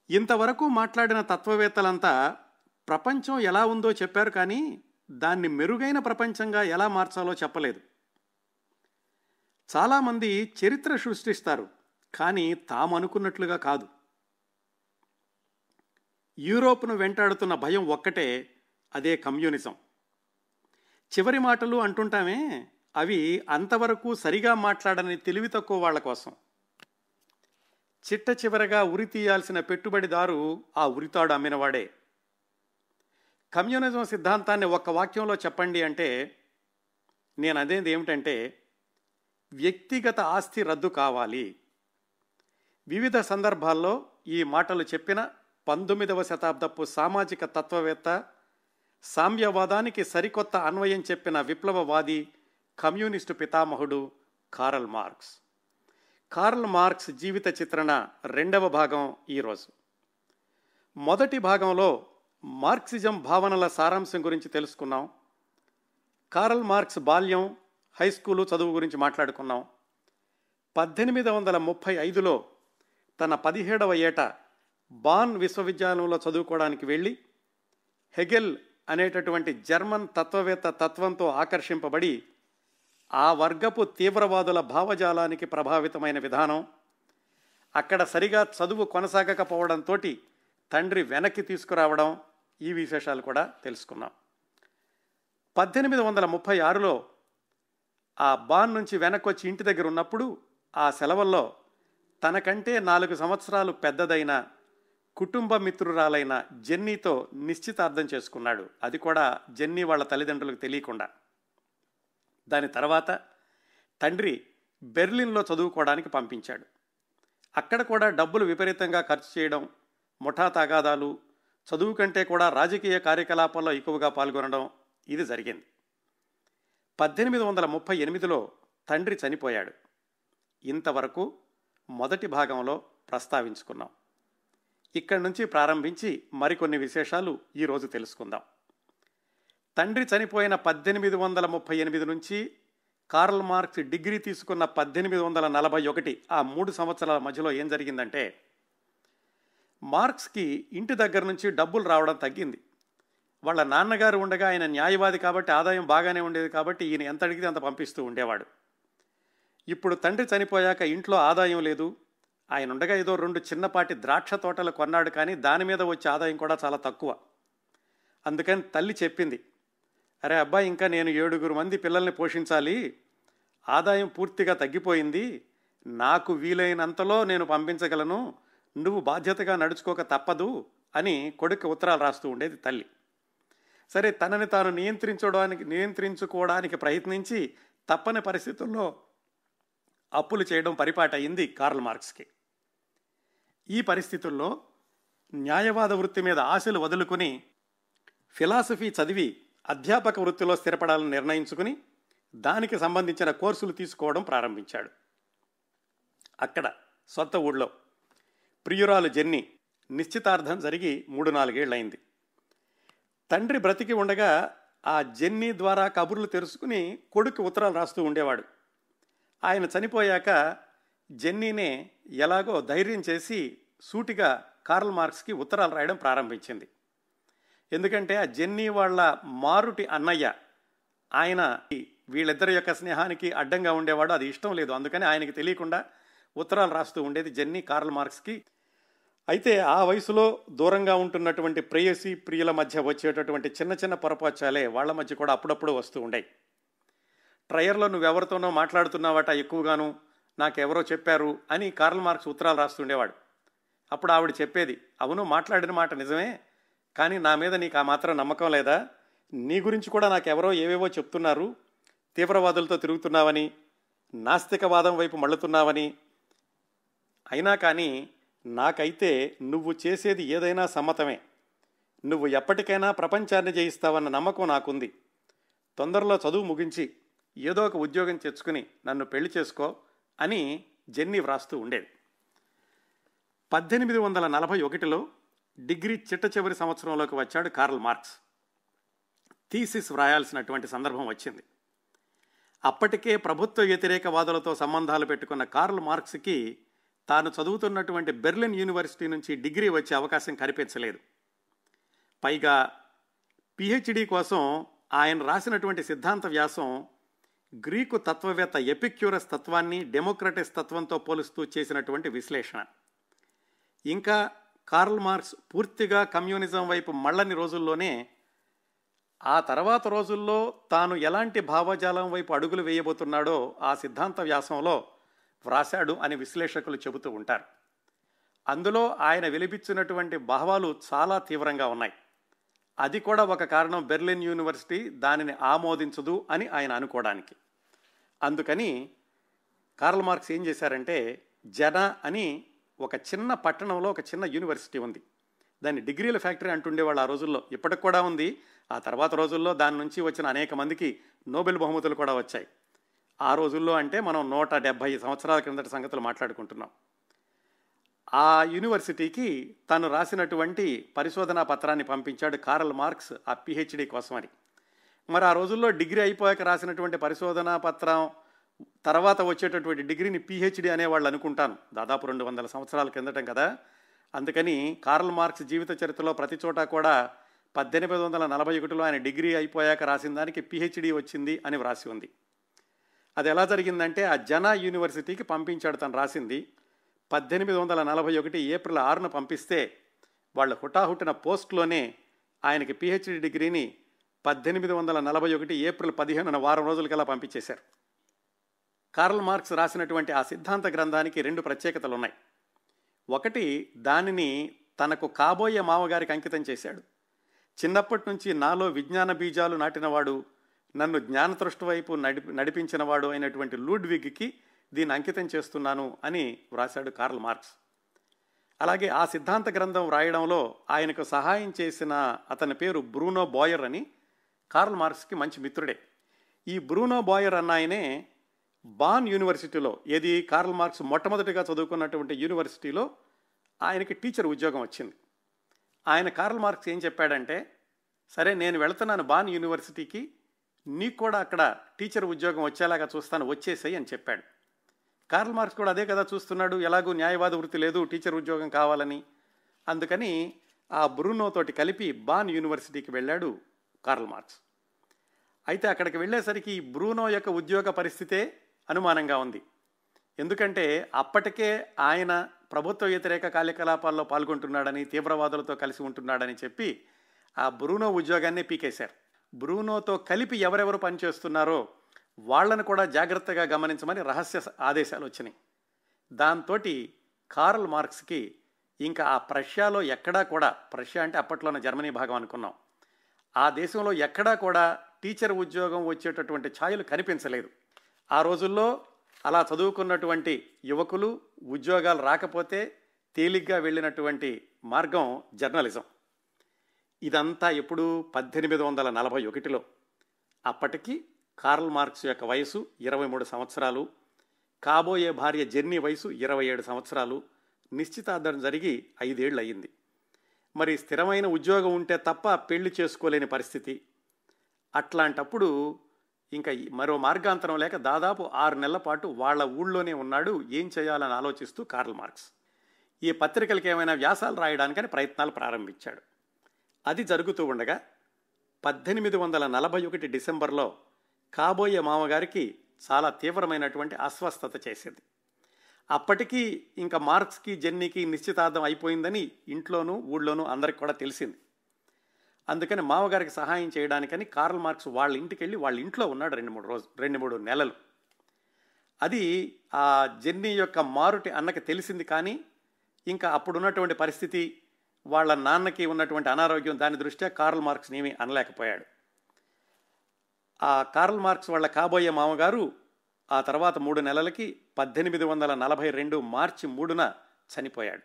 ఇంతవరకు మాట్లాడిన తత్వవేత్తలంతా ప్రపంచం ఎలా ఉందో చెప్పారు కానీ దాన్ని మెరుగైన ప్రపంచంగా ఎలా మార్చాలో చెప్పలేదు చాలామంది చరిత్ర సృష్టిస్తారు కానీ తాము అనుకున్నట్లుగా కాదు యూరోప్ను వెంటాడుతున్న భయం ఒక్కటే అదే కమ్యూనిజం చివరి మాటలు అంటుంటామే అవి అంతవరకు సరిగా మాట్లాడని తెలివి తక్కువ వాళ్ళ కోసం చిట్ట చివరగా ఉరి తీయాల్సిన పెట్టుబడిదారు ఆ ఉరితాడు అమ్మినవాడే కమ్యూనిజం సిద్ధాంతాన్ని ఒక్క వాక్యంలో చెప్పండి అంటే నేను అదేది ఏమిటంటే వ్యక్తిగత ఆస్తి రద్దు కావాలి వివిధ సందర్భాల్లో ఈ మాటలు చెప్పిన పంతొమ్మిదవ శతాబ్దపు సామాజిక తత్వవేత్త సామ్యవాదానికి సరికొత్త అన్వయం చెప్పిన విప్లవవాది కమ్యూనిస్టు పితామహుడు కారల్ మార్క్స్ కార్ల్ మార్క్స్ జీవిత చిత్రణ రెండవ భాగం ఈరోజు మొదటి భాగంలో మార్క్సిజం భావనల సారాంశం గురించి తెలుసుకున్నాం కారల్ మార్క్స్ బాల్యం హై స్కూలు చదువు గురించి మాట్లాడుకున్నాం పద్దెనిమిది వందల ముప్పై ఐదులో తన పదిహేడవ ఏట బాన్ విశ్వవిద్యాలయంలో చదువుకోవడానికి వెళ్ళి హెగెల్ అనేటటువంటి జర్మన్ తత్వవేత్త తత్వంతో ఆకర్షింపబడి ఆ వర్గపు తీవ్రవాదుల భావజాలానికి ప్రభావితమైన విధానం అక్కడ సరిగా చదువు కొనసాగకపోవడంతో తండ్రి వెనక్కి తీసుకురావడం ఈ విశేషాలు కూడా తెలుసుకున్నాం పద్దెనిమిది వందల ముప్పై ఆరులో ఆ బాన్ నుంచి వెనక్కి వచ్చి ఇంటి దగ్గర ఉన్నప్పుడు ఆ సెలవుల్లో తనకంటే నాలుగు సంవత్సరాలు పెద్దదైన కుటుంబ మిత్రురాలైన జెన్నీతో నిశ్చితార్థం చేసుకున్నాడు అది కూడా జెన్నీ వాళ్ళ తల్లిదండ్రులకు తెలియకుండా దాని తర్వాత తండ్రి బెర్లిన్లో చదువుకోవడానికి పంపించాడు అక్కడ కూడా డబ్బులు విపరీతంగా ఖర్చు చేయడం ముఠా తగాదాలు చదువు కంటే కూడా రాజకీయ కార్యకలాపాల్లో ఎక్కువగా పాల్గొనడం ఇది జరిగింది పద్దెనిమిది వందల ముప్పై ఎనిమిదిలో తండ్రి చనిపోయాడు ఇంతవరకు మొదటి భాగంలో ప్రస్తావించుకున్నాం ఇక్కడి నుంచి ప్రారంభించి మరికొన్ని విశేషాలు ఈరోజు తెలుసుకుందాం తండ్రి చనిపోయిన పద్దెనిమిది వందల ముప్పై ఎనిమిది నుంచి కార్ల్ మార్క్స్ డిగ్రీ తీసుకున్న పద్దెనిమిది వందల నలభై ఒకటి ఆ మూడు సంవత్సరాల మధ్యలో ఏం జరిగిందంటే మార్క్స్కి ఇంటి దగ్గర నుంచి డబ్బులు రావడం తగ్గింది వాళ్ళ నాన్నగారు ఉండగా ఆయన న్యాయవాది కాబట్టి ఆదాయం బాగానే ఉండేది కాబట్టి ఈయన ఎంత అడిగితే అంత పంపిస్తూ ఉండేవాడు ఇప్పుడు తండ్రి చనిపోయాక ఇంట్లో ఆదాయం లేదు ఆయన ఉండగా ఏదో రెండు చిన్నపాటి ద్రాక్ష తోటలు కొన్నాడు కానీ దాని మీద వచ్చే ఆదాయం కూడా చాలా తక్కువ అందుకని తల్లి చెప్పింది అరే అబ్బాయి ఇంకా నేను ఏడుగురు మంది పిల్లల్ని పోషించాలి ఆదాయం పూర్తిగా తగ్గిపోయింది నాకు వీలైనంతలో నేను పంపించగలను నువ్వు బాధ్యతగా నడుచుకోక తప్పదు అని కొడుకు ఉత్తరాలు రాస్తూ ఉండేది తల్లి సరే తనని తాను నియంత్రించడానికి నియంత్రించుకోవడానికి ప్రయత్నించి తప్పని పరిస్థితుల్లో అప్పులు చేయడం పరిపాటి అయింది కార్ల్ మార్క్స్కి ఈ పరిస్థితుల్లో న్యాయవాద వృత్తి మీద ఆశలు వదులుకుని ఫిలాసఫీ చదివి అధ్యాపక వృత్తిలో స్థిరపడాలని నిర్ణయించుకుని దానికి సంబంధించిన కోర్సులు తీసుకోవడం ప్రారంభించాడు అక్కడ సొంత ఊళ్ళో ప్రియురాలు జెన్ని నిశ్చితార్థం జరిగి మూడు నాలుగేళ్లయింది తండ్రి బ్రతికి ఉండగా ఆ జెన్నీ ద్వారా కబుర్లు తెలుసుకుని కొడుకు ఉత్తరాలు రాస్తూ ఉండేవాడు ఆయన చనిపోయాక జెన్నీనే ఎలాగో ధైర్యం చేసి సూటిగా కార్ల్ మార్క్స్కి ఉత్తరాలు రాయడం ప్రారంభించింది ఎందుకంటే ఆ జెన్నీ వాళ్ళ మారుటి అన్నయ్య ఆయన వీళ్ళిద్దరి యొక్క స్నేహానికి అడ్డంగా ఉండేవాడు అది ఇష్టం లేదు అందుకని ఆయనకి తెలియకుండా ఉత్తరాలు రాస్తూ ఉండేది జెన్నీ కార్ల్ మార్క్స్కి అయితే ఆ వయసులో దూరంగా ఉంటున్నటువంటి ప్రేయసి ప్రియుల మధ్య వచ్చేటటువంటి చిన్న చిన్న పొరపాచాలే వాళ్ళ మధ్య కూడా అప్పుడప్పుడు వస్తూ ఉండేవి ట్రయర్లో నువ్వెవరితోనో మాట్లాడుతున్నావట ఎక్కువగాను నాకెవరో చెప్పారు అని కార్ల్ మార్క్స్ ఉత్తరాలు రాస్తుండేవాడు అప్పుడు ఆవిడ చెప్పేది అవును మాట్లాడిన మాట నిజమే కానీ నా మీద నీకు ఆ మాత్రం నమ్మకం లేదా నీ గురించి కూడా నాకెవరో ఏవేవో చెప్తున్నారు తీవ్రవాదులతో తిరుగుతున్నావని నాస్తికవాదం వైపు మళ్ళుతున్నావని అయినా కానీ నాకైతే నువ్వు చేసేది ఏదైనా సమ్మతమే నువ్వు ఎప్పటికైనా ప్రపంచాన్ని జయిస్తావన్న నమ్మకం నాకుంది తొందరలో చదువు ముగించి ఏదో ఒక ఉద్యోగం తెచ్చుకుని నన్ను పెళ్లి చేసుకో అని జెన్నీ వ్రాస్తూ ఉండేది పద్దెనిమిది వందల నలభై ఒకటిలో డిగ్రీ చిట్ట చివరి సంవత్సరంలోకి వచ్చాడు కార్ల్ మార్క్స్ థీసిస్ వ్రాయాల్సినటువంటి సందర్భం వచ్చింది అప్పటికే ప్రభుత్వ వ్యతిరేకవాదులతో సంబంధాలు పెట్టుకున్న కార్ల్ మార్క్స్కి తాను చదువుతున్నటువంటి బెర్లిన్ యూనివర్సిటీ నుంచి డిగ్రీ వచ్చే అవకాశం కనిపించలేదు పైగా పిహెచ్డి కోసం ఆయన రాసినటువంటి సిద్ధాంత వ్యాసం గ్రీకు తత్వవేత్త ఎపిక్యూరస్ తత్వాన్ని డెమోక్రటిస్ తత్వంతో పోలుస్తూ చేసినటువంటి విశ్లేషణ ఇంకా కార్ల్ మార్క్స్ పూర్తిగా కమ్యూనిజం వైపు మళ్ళని రోజుల్లోనే ఆ తర్వాత రోజుల్లో తాను ఎలాంటి భావజాలం వైపు అడుగులు వేయబోతున్నాడో ఆ సిద్ధాంత వ్యాసంలో వ్రాశాడు అని విశ్లేషకులు చెబుతూ ఉంటారు అందులో ఆయన వెలిపించినటువంటి భావాలు చాలా తీవ్రంగా ఉన్నాయి అది కూడా ఒక కారణం బెర్లిన్ యూనివర్సిటీ దానిని ఆమోదించదు అని ఆయన అనుకోవడానికి అందుకని కార్ల్ మార్క్స్ ఏం చేశారంటే జన అని ఒక చిన్న పట్టణంలో ఒక చిన్న యూనివర్సిటీ ఉంది దాన్ని డిగ్రీల ఫ్యాక్టరీ అంటుండేవాళ్ళు ఆ రోజుల్లో ఇప్పటికి కూడా ఉంది ఆ తర్వాత రోజుల్లో దాని నుంచి వచ్చిన అనేక మందికి నోబెల్ బహుమతులు కూడా వచ్చాయి ఆ రోజుల్లో అంటే మనం నూట డెబ్భై సంవత్సరాల క్రిందటి సంగతులు మాట్లాడుకుంటున్నాం ఆ యూనివర్సిటీకి తను రాసినటువంటి పరిశోధనా పత్రాన్ని పంపించాడు కారల్ మార్క్స్ ఆ పిహెచ్డి కోసమని మరి ఆ రోజుల్లో డిగ్రీ అయిపోయాక రాసినటువంటి పరిశోధనా పత్రం తర్వాత వచ్చేటటువంటి డిగ్రీని పిహెచ్డి అనేవాళ్ళు అనుకుంటాను దాదాపు రెండు వందల సంవత్సరాల కిందటం కదా అందుకని కార్ల్ మార్క్స్ జీవిత చరిత్రలో ప్రతి చోట కూడా పద్దెనిమిది వందల నలభై ఒకటిలో ఆయన డిగ్రీ అయిపోయాక రాసిన దానికి పిహెచ్డి వచ్చింది అని వ్రాసి ఉంది అది ఎలా జరిగిందంటే ఆ జనా యూనివర్సిటీకి పంపించాడు తను రాసింది పద్దెనిమిది వందల నలభై ఒకటి ఏప్రిల్ ఆరున పంపిస్తే వాళ్ళు హుటాహుటిన పోస్ట్లోనే ఆయనకి పిహెచ్డి డిగ్రీని పద్దెనిమిది వందల నలభై ఒకటి ఏప్రిల్ పదిహేనున వారం రోజులకల్లా పంపించేశారు కార్ల్ మార్క్స్ రాసినటువంటి ఆ సిద్ధాంత గ్రంథానికి రెండు ప్రత్యేకతలు ఉన్నాయి ఒకటి దానిని తనకు కాబోయే మామగారికి అంకితం చేశాడు చిన్నప్పటి నుంచి నాలో విజ్ఞాన బీజాలు నాటినవాడు నన్ను జ్ఞానతృష్టి వైపు నడిపి నడిపించినవాడు అయినటువంటి లూడ్విగ్కి దీన్ని అంకితం చేస్తున్నాను అని వ్రాశాడు కార్ల్ మార్క్స్ అలాగే ఆ సిద్ధాంత గ్రంథం వ్రాయడంలో ఆయనకు సహాయం చేసిన అతని పేరు బ్రూనో బాయర్ అని కార్ల్ మార్క్స్కి మంచి మిత్రుడే ఈ బ్రూనో బాయర్ అన్న ఆయనే బాన్ యూనివర్సిటీలో ఏది కార్ల్ మార్క్స్ మొట్టమొదటిగా చదువుకున్నటువంటి యూనివర్సిటీలో ఆయనకి టీచర్ ఉద్యోగం వచ్చింది ఆయన కార్ల్ మార్క్స్ ఏం చెప్పాడంటే సరే నేను వెళుతున్నాను బాన్ యూనివర్సిటీకి నీకు కూడా అక్కడ టీచర్ ఉద్యోగం వచ్చేలాగా చూస్తాను వచ్చేసాయి అని చెప్పాడు కార్ల్ మార్క్స్ కూడా అదే కదా చూస్తున్నాడు ఎలాగూ న్యాయవాద వృత్తి లేదు టీచర్ ఉద్యోగం కావాలని అందుకని ఆ బ్రూనోతోటి కలిపి బాన్ యూనివర్సిటీకి వెళ్ళాడు కార్ల్ మార్క్స్ అయితే అక్కడికి వెళ్ళేసరికి ఈ బ్రూనో యొక్క ఉద్యోగ పరిస్థితే అనుమానంగా ఉంది ఎందుకంటే అప్పటికే ఆయన ప్రభుత్వ వ్యతిరేక కార్యకలాపాల్లో పాల్గొంటున్నాడని తీవ్రవాదులతో కలిసి ఉంటున్నాడని చెప్పి ఆ బ్రూనో ఉద్యోగాన్ని పీకేశారు బ్రూనోతో కలిపి ఎవరెవరు పనిచేస్తున్నారో వాళ్లను కూడా జాగ్రత్తగా గమనించమని రహస్య ఆదేశాలు వచ్చినాయి దాంతో కార్ల్ మార్క్స్కి ఇంకా ఆ ప్రష్యాలో ఎక్కడా కూడా ప్రష్యా అంటే అప్పట్లోనే జర్మనీ భాగం అనుకున్నాం ఆ దేశంలో ఎక్కడా కూడా టీచర్ ఉద్యోగం వచ్చేటటువంటి ఛాయలు కనిపించలేదు ఆ రోజుల్లో అలా చదువుకున్నటువంటి యువకులు ఉద్యోగాలు రాకపోతే తేలిగ్గా వెళ్ళినటువంటి మార్గం జర్నలిజం ఇదంతా ఎప్పుడు పద్దెనిమిది వందల నలభై ఒకటిలో అప్పటికి కార్ల్ మార్క్స్ యొక్క వయసు ఇరవై మూడు సంవత్సరాలు కాబోయే భార్య జెన్నీ వయసు ఇరవై ఏడు సంవత్సరాలు నిశ్చితార్థం జరిగి ఐదేళ్ళు అయ్యింది మరి స్థిరమైన ఉద్యోగం ఉంటే తప్ప పెళ్లి చేసుకోలేని పరిస్థితి అట్లాంటప్పుడు ఇంకా మరో మార్గాంతరం లేక దాదాపు ఆరు నెలల పాటు వాళ్ళ ఊళ్ళోనే ఉన్నాడు ఏం చేయాలని ఆలోచిస్తూ కార్ల్ మార్క్స్ ఈ పత్రికలకు ఏమైనా వ్యాసాలు రాయడానికని ప్రయత్నాలు ప్రారంభించాడు అది జరుగుతూ ఉండగా పద్దెనిమిది వందల నలభై ఒకటి డిసెంబర్లో కాబోయే మామగారికి చాలా తీవ్రమైనటువంటి అస్వస్థత చేసింది అప్పటికీ ఇంకా మార్క్స్కి జెన్నీకి నిశ్చితార్థం అయిపోయిందని ఇంట్లోనూ ఊళ్ళోనూ అందరికి కూడా తెలిసింది అందుకని మామగారికి సహాయం చేయడానికని కార్ల్ మార్క్స్ వాళ్ళ ఇంటికి వెళ్ళి వాళ్ళ ఇంట్లో ఉన్నాడు రెండు మూడు రోజు రెండు మూడు నెలలు అది ఆ జెన్నీ యొక్క మారుటి అన్నకి తెలిసింది కానీ ఇంకా అప్పుడున్నటువంటి పరిస్థితి వాళ్ళ నాన్నకి ఉన్నటువంటి అనారోగ్యం దాని దృష్ట్యా కార్ల్ మార్క్స్ ఏమీ అనలేకపోయాడు ఆ కార్ల్ మార్క్స్ వాళ్ళ కాబోయే మామగారు ఆ తర్వాత మూడు నెలలకి పద్దెనిమిది వందల నలభై రెండు మార్చి మూడున చనిపోయాడు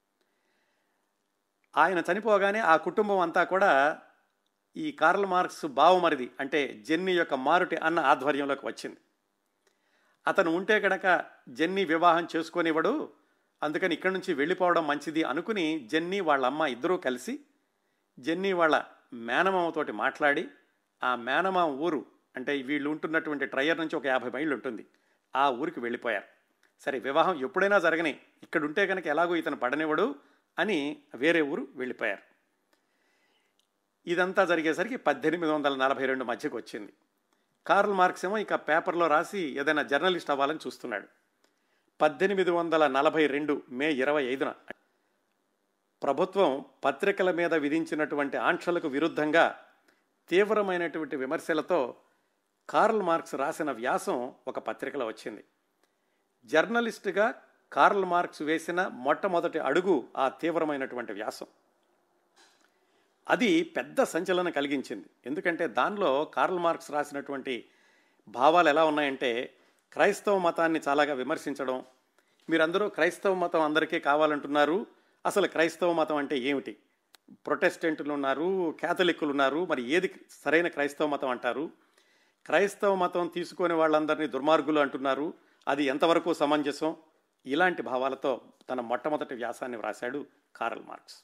ఆయన చనిపోగానే ఆ కుటుంబం అంతా కూడా ఈ కార్ల్ మార్క్స్ బావమరిది అంటే జెన్నీ యొక్క మారుటి అన్న ఆధ్వర్యంలోకి వచ్చింది అతను ఉంటే కనుక జెన్నీ వివాహం చేసుకొనివ్వడు అందుకని ఇక్కడి నుంచి వెళ్ళిపోవడం మంచిది అనుకుని జెన్నీ వాళ్ళ అమ్మ ఇద్దరూ కలిసి జెన్నీ వాళ్ళ మేనమామతోటి మాట్లాడి ఆ మేనమామ ఊరు అంటే వీళ్ళు ఉంటున్నటువంటి ట్రయర్ నుంచి ఒక యాభై మైళ్ళు ఉంటుంది ఆ ఊరికి వెళ్ళిపోయారు సరే వివాహం ఎప్పుడైనా జరగని ఇక్కడ ఉంటే కనుక ఎలాగో ఇతను పడనివ్వడు అని వేరే ఊరు వెళ్ళిపోయారు ఇదంతా జరిగేసరికి పద్దెనిమిది వందల నలభై రెండు మధ్యకు వచ్చింది కార్ల్ మార్క్స్ ఏమో ఇక పేపర్లో రాసి ఏదైనా జర్నలిస్ట్ అవ్వాలని చూస్తున్నాడు పద్దెనిమిది వందల నలభై రెండు మే ఇరవై ఐదున ప్రభుత్వం పత్రికల మీద విధించినటువంటి ఆంక్షలకు విరుద్ధంగా తీవ్రమైనటువంటి విమర్శలతో కార్ల్ మార్క్స్ రాసిన వ్యాసం ఒక పత్రికలో వచ్చింది జర్నలిస్టుగా కార్ల్ మార్క్స్ వేసిన మొట్టమొదటి అడుగు ఆ తీవ్రమైనటువంటి వ్యాసం అది పెద్ద సంచలనం కలిగించింది ఎందుకంటే దానిలో కార్ల్ మార్క్స్ రాసినటువంటి భావాలు ఎలా ఉన్నాయంటే క్రైస్తవ మతాన్ని చాలాగా విమర్శించడం మీరందరూ క్రైస్తవ మతం అందరికీ కావాలంటున్నారు అసలు క్రైస్తవ మతం అంటే ఏమిటి ప్రొటెస్టెంట్లు ఉన్నారు క్యాథలిక్కులు ఉన్నారు మరి ఏది సరైన క్రైస్తవ మతం అంటారు క్రైస్తవ మతం తీసుకొని వాళ్ళందరినీ దుర్మార్గులు అంటున్నారు అది ఎంతవరకు సమంజసం ఇలాంటి భావాలతో తన మొట్టమొదటి వ్యాసాన్ని వ్రాశాడు కారల్ మార్క్స్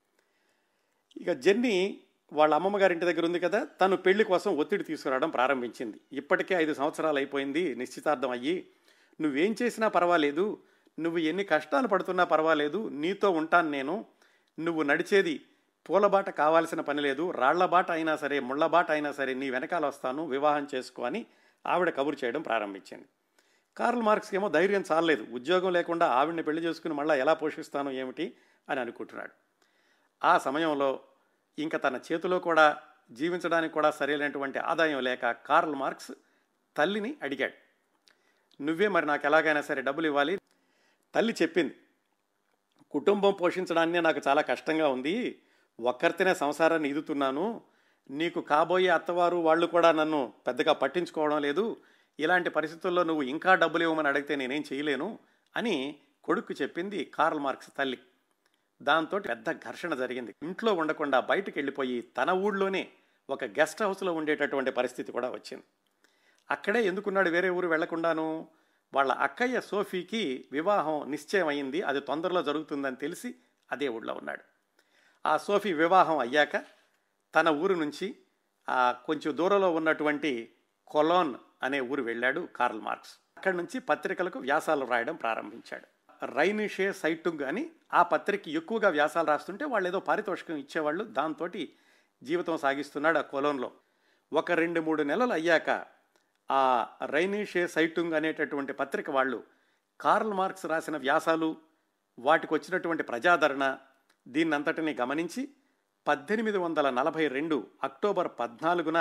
ఇక జెన్నీ వాళ్ళ అమ్మమ్మ గారి ఇంటి దగ్గర ఉంది కదా తను పెళ్లి కోసం ఒత్తిడి తీసుకురావడం ప్రారంభించింది ఇప్పటికే ఐదు సంవత్సరాలు అయిపోయింది నిశ్చితార్థం అయ్యి నువ్వేం చేసినా పర్వాలేదు నువ్వు ఎన్ని కష్టాలు పడుతున్నా పర్వాలేదు నీతో ఉంటాను నేను నువ్వు నడిచేది పూలబాట కావాల్సిన పని లేదు రాళ్ల బాట అయినా సరే ముళ్ళ బాట అయినా సరే నీ వెనకాల వస్తాను వివాహం చేసుకో అని ఆవిడ కబురు చేయడం ప్రారంభించింది కార్ల్ మార్క్స్కి ఏమో ధైర్యం చాలలేదు ఉద్యోగం లేకుండా ఆవిడని పెళ్లి చేసుకుని మళ్ళీ ఎలా పోషిస్తాను ఏమిటి అని అనుకుంటున్నాడు ఆ సమయంలో ఇంకా తన చేతిలో కూడా జీవించడానికి కూడా సరైనటువంటి ఆదాయం లేక కార్ల్ మార్క్స్ తల్లిని అడిగాడు నువ్వే మరి నాకు ఎలాగైనా సరే డబ్బులు ఇవ్వాలి తల్లి చెప్పింది కుటుంబం పోషించడాన్నే నాకు చాలా కష్టంగా ఉంది ఒక్కరితేనే సంసారాన్ని ఈదుతున్నాను నీకు కాబోయే అత్తవారు వాళ్ళు కూడా నన్ను పెద్దగా పట్టించుకోవడం లేదు ఇలాంటి పరిస్థితుల్లో నువ్వు ఇంకా డబ్బులు ఇవ్వమని అడిగితే నేనేం చేయలేను అని కొడుకు చెప్పింది కార్ల్ మార్క్స్ తల్లి దాంతో పెద్ద ఘర్షణ జరిగింది ఇంట్లో ఉండకుండా బయటకు వెళ్ళిపోయి తన ఊళ్ళోనే ఒక గెస్ట్ హౌస్లో ఉండేటటువంటి పరిస్థితి కూడా వచ్చింది అక్కడే ఎందుకున్నాడు వేరే ఊరు వెళ్లకుండాను వాళ్ళ అక్కయ్య సోఫీకి వివాహం నిశ్చయం అయింది అది తొందరలో జరుగుతుందని తెలిసి అదే ఊళ్ళో ఉన్నాడు ఆ సోఫీ వివాహం అయ్యాక తన ఊరు నుంచి ఆ కొంచెం దూరంలో ఉన్నటువంటి కొలోన్ అనే ఊరు వెళ్ళాడు కార్ల్ మార్క్స్ అక్కడి నుంచి పత్రికలకు వ్యాసాలు రాయడం ప్రారంభించాడు రైనిషే సైటుంగ్ అని ఆ పత్రిక ఎక్కువగా వ్యాసాలు రాస్తుంటే వాళ్ళు ఏదో పారితోషికం ఇచ్చేవాళ్ళు దాంతో జీవితం సాగిస్తున్నాడు ఆ కొలోన్లో ఒక రెండు మూడు నెలలు అయ్యాక ఆ రైనిషే సైటుంగ్ అనేటటువంటి పత్రిక వాళ్ళు కార్ల్ మార్క్స్ రాసిన వ్యాసాలు వాటికి వచ్చినటువంటి ప్రజాదరణ దీన్నంతటిని గమనించి పద్దెనిమిది వందల నలభై రెండు అక్టోబర్ పద్నాలుగున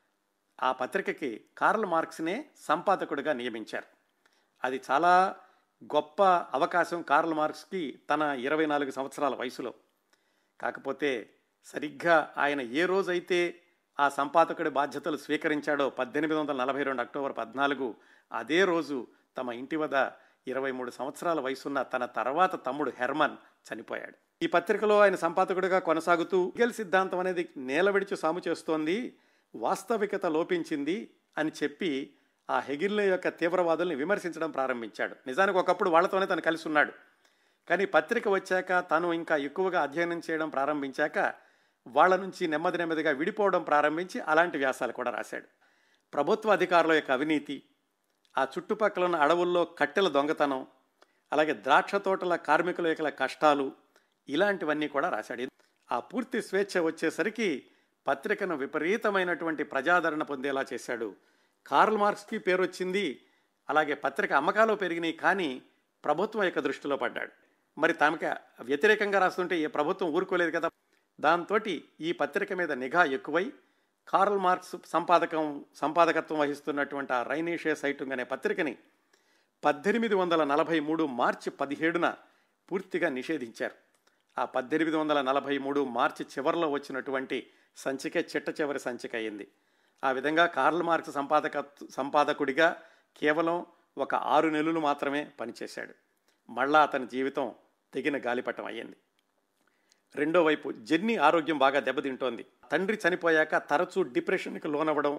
ఆ పత్రికకి కార్ల్ మార్క్స్నే సంపాదకుడిగా నియమించారు అది చాలా గొప్ప అవకాశం కార్ల్ మార్క్స్కి తన ఇరవై నాలుగు సంవత్సరాల వయసులో కాకపోతే సరిగ్గా ఆయన ఏ రోజైతే ఆ సంపాదకుడి బాధ్యతలు స్వీకరించాడో పద్దెనిమిది వందల నలభై రెండు అక్టోబర్ పద్నాలుగు అదే రోజు తమ ఇంటి వద్ద ఇరవై మూడు సంవత్సరాల వయసున్న తన తర్వాత తమ్ముడు హెర్మన్ చనిపోయాడు ఈ పత్రికలో ఆయన సంపాదకుడిగా కొనసాగుతూ హెగెల్ సిద్ధాంతం అనేది నేలవిడిచి సాము చేస్తోంది వాస్తవికత లోపించింది అని చెప్పి ఆ హెగిల్లే యొక్క తీవ్రవాదుల్ని విమర్శించడం ప్రారంభించాడు నిజానికి ఒకప్పుడు వాళ్ళతోనే తను కలిసి ఉన్నాడు కానీ పత్రిక వచ్చాక తను ఇంకా ఎక్కువగా అధ్యయనం చేయడం ప్రారంభించాక వాళ్ళ నుంచి నెమ్మది నెమ్మదిగా విడిపోవడం ప్రారంభించి అలాంటి వ్యాసాలు కూడా రాశాడు ప్రభుత్వ అధికారుల యొక్క అవినీతి ఆ చుట్టుపక్కల ఉన్న అడవుల్లో కట్టెల దొంగతనం అలాగే ద్రాక్ష తోటల కార్మికుల యొక్క కష్టాలు ఇలాంటివన్నీ కూడా రాశాడు ఆ పూర్తి స్వేచ్ఛ వచ్చేసరికి పత్రికను విపరీతమైనటువంటి ప్రజాదరణ పొందేలా చేశాడు కార్ల్ మార్క్స్కి పేరు వచ్చింది అలాగే పత్రిక అమ్మకాలు పెరిగినాయి కానీ ప్రభుత్వం యొక్క దృష్టిలో పడ్డాడు మరి తమకి వ్యతిరేకంగా రాస్తుంటే ఏ ప్రభుత్వం ఊరుకోలేదు కదా దాంతో ఈ పత్రిక మీద నిఘా ఎక్కువై కార్ల్ మార్క్స్ సంపాదకం సంపాదకత్వం వహిస్తున్నటువంటి ఆ రైనేషియా సైటుంగ్ అనే పత్రికని పద్దెనిమిది వందల నలభై మూడు మార్చి పదిహేడున పూర్తిగా నిషేధించారు ఆ పద్దెనిమిది వందల నలభై మూడు మార్చి చివరిలో వచ్చినటువంటి సంచికే చిట్ట చివరి సంచిక అయింది ఆ విధంగా కార్ల్ మార్క్స్ సంపాదక సంపాదకుడిగా కేవలం ఒక ఆరు నెలలు మాత్రమే పనిచేశాడు మళ్ళా అతని జీవితం తెగిన గాలిపటం అయ్యింది రెండో వైపు జెన్నీ ఆరోగ్యం బాగా దెబ్బతింటోంది తండ్రి చనిపోయాక తరచూ డిప్రెషన్కి లోనవ్వడం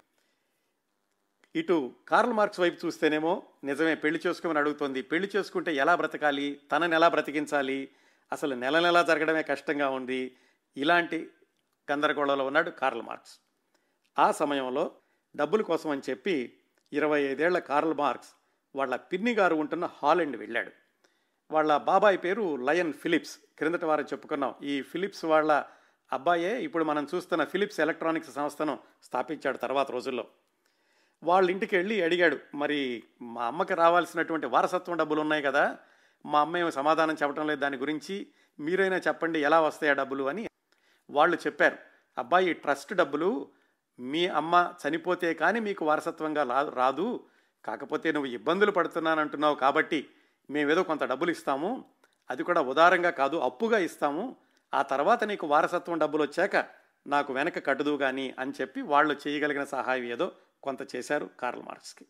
ఇటు కార్ల్ మార్క్స్ వైపు చూస్తేనేమో నిజమే పెళ్లి చేసుకోమని అడుగుతోంది పెళ్లి చేసుకుంటే ఎలా బ్రతకాలి తనని ఎలా బ్రతికించాలి అసలు నెల నెలా జరగడమే కష్టంగా ఉంది ఇలాంటి గందరగోళంలో ఉన్నాడు కార్ల్ మార్క్స్ ఆ సమయంలో డబ్బుల కోసం అని చెప్పి ఇరవై ఐదేళ్ల కార్ల్ మార్క్స్ వాళ్ళ పిన్ని గారు ఉంటున్న హాలండ్ వెళ్ళాడు వాళ్ళ బాబాయ్ పేరు లయన్ ఫిలిప్స్ క్రిందట వారు చెప్పుకున్నాం ఈ ఫిలిప్స్ వాళ్ళ అబ్బాయే ఇప్పుడు మనం చూస్తున్న ఫిలిప్స్ ఎలక్ట్రానిక్స్ సంస్థను స్థాపించాడు తర్వాత రోజుల్లో వాళ్ళ ఇంటికి వెళ్ళి అడిగాడు మరి మా అమ్మకి రావాల్సినటువంటి వారసత్వం డబ్బులు ఉన్నాయి కదా మా అమ్మ ఏమో సమాధానం చెప్పడం లేదు దాని గురించి మీరైనా చెప్పండి ఎలా వస్తాయి ఆ డబ్బులు అని వాళ్ళు చెప్పారు అబ్బాయి ఈ ట్రస్ట్ డబ్బులు మీ అమ్మ చనిపోతే కానీ మీకు వారసత్వంగా రా రాదు కాకపోతే నువ్వు ఇబ్బందులు పడుతున్నానంటున్నావు కాబట్టి మేమేదో కొంత డబ్బులు ఇస్తాము అది కూడా ఉదారంగా కాదు అప్పుగా ఇస్తాము ఆ తర్వాత నీకు వారసత్వం డబ్బులు వచ్చాక నాకు వెనక కట్టుదు కానీ అని చెప్పి వాళ్ళు చేయగలిగిన సహాయం ఏదో కొంత చేశారు కార్ల్ మార్క్స్కి